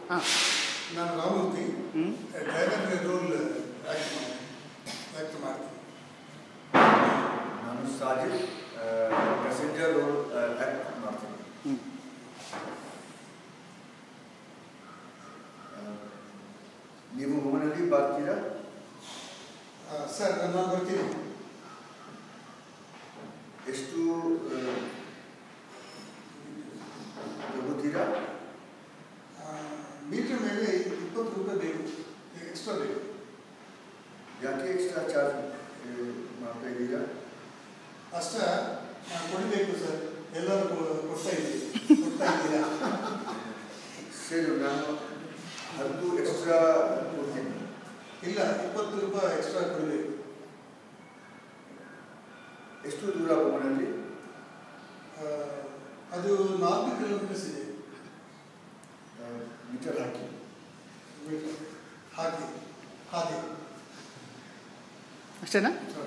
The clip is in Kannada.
ಹಾಂ ನಾನು ರಾಮೂರ್ತಿ ಹ್ಞೂ ಡ್ರೈವರ್ ರೋಲ್ ಆ್ಯಕ್ಟ್ ಮಾಡಿ ಆ್ಯಕ್ಟ್ ಮಾಡ್ತೀನಿ ನಾನು ಸಾಜಿದ್ ಪ್ಯಾಸೆಂಜರ್ ರೋಲ್ ಆ್ಯಕ್ಟ್ ಮಾಡ್ತೀನಿ ಹ್ಞೂ ಆ, ನೀವು ಮನೆಯಲ್ಲಿ ಬರ್ತೀರಾ ಆ, ಸರ್ ನಾನು ಬರ್ತೀನಿ ಎಷ್ಟು ಆ, ತಗೋತೀರಾ ಮೀಟ್ರ್ ಮೇಲೆ ಇಪ್ಪತ್ತು ರೂಪಾಯಿ ಬೇಕು ಎಕ್ಸ್ಟ್ರಾ ಬೇಕು ಯಾಕೆ ಎಕ್ಸ್ಟ್ರಾ ಚಾರ್ಜ್ ಮಾಡ್ತಾ ಇದ್ದೀರಾ ಅಷ್ಟ ನಾನು ಕೊಡಬೇಕು ಸರ್ ಎಲ್ಲರೂ ಕೊ- ಕೊಡ್ತಾ ಇದ್ದೀವಿ ಕೊಡ್ತಾ ಇದ್ದೀರಾ ಸರಿ ನಾನು ಹತ್ತು ಎಕ್ಸ್ಟ್ರಾ ಕೊಡ್ತೀನಿ ಇಲ್ಲ ಇಪ್ಪತ್ತು ರೂಪಾಯಿ ಎಕ್ಸ್ಟ್ರಾ ಕೊಡಬೇಕು ಎಷ್ಟು ದೂರ ಮನೆಯಲ್ಲಿ ಆ, ಅದು ನಾಲ್ಕು ಕಿಲೋಮೀಟರ್ಸ್ ಇದೆ ಮೀಟರ್ ಹಾಕಿ ಮೀಟರ್ ಹಾಗೆ ಹಾಗೆ ಅಷ್ಟೇನಾ ಹೌದು.